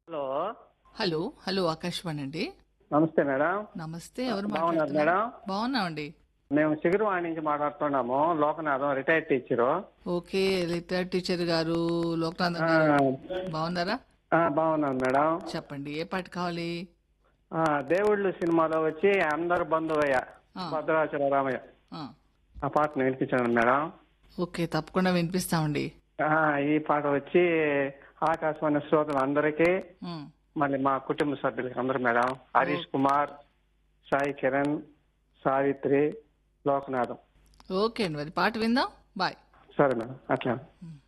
Hello hello hello Akashvani అండి నమస్తే madam నమస్తే ఎవరు బాగున్నారు మాట్లాడుతున్నారు మేడం బాగున్నామండి మేము చిగురువాణి నుంచి మాట్లాడుతున్నాము Lokanatham retired teacher okay retired teacher గారు లోక్నాథ్ ఆ, గారు బాగున్నారా ఆ, బాగున్నాను మేడం చెప్పండి ఏ పాట కావాలి ఆ, దేవుళ్ళు సినిమాలో వచ్చి అందరు బంధువయ్య ఆ. భద్రాచల రామయ్య ఆ, ఆ పాటను వినిపించాను మేడం ఓకే తప్పకుండా వినిపిస్తామండి ఆ, ఈ పాట వచ్చి ఆకాశవాణి శ్రోతలు అందరికీ ఉమ్, మళ్ళీ మా కుటుంబ సభ్యులకి అందరు మేడం హరీష్ కుమార్ సాయి కిరణ్ సావిత్రి లోకనాథం ఓకే అండి మరి పాట విందాం బాయ్ సరే మేడం అట్లా ఉమ్.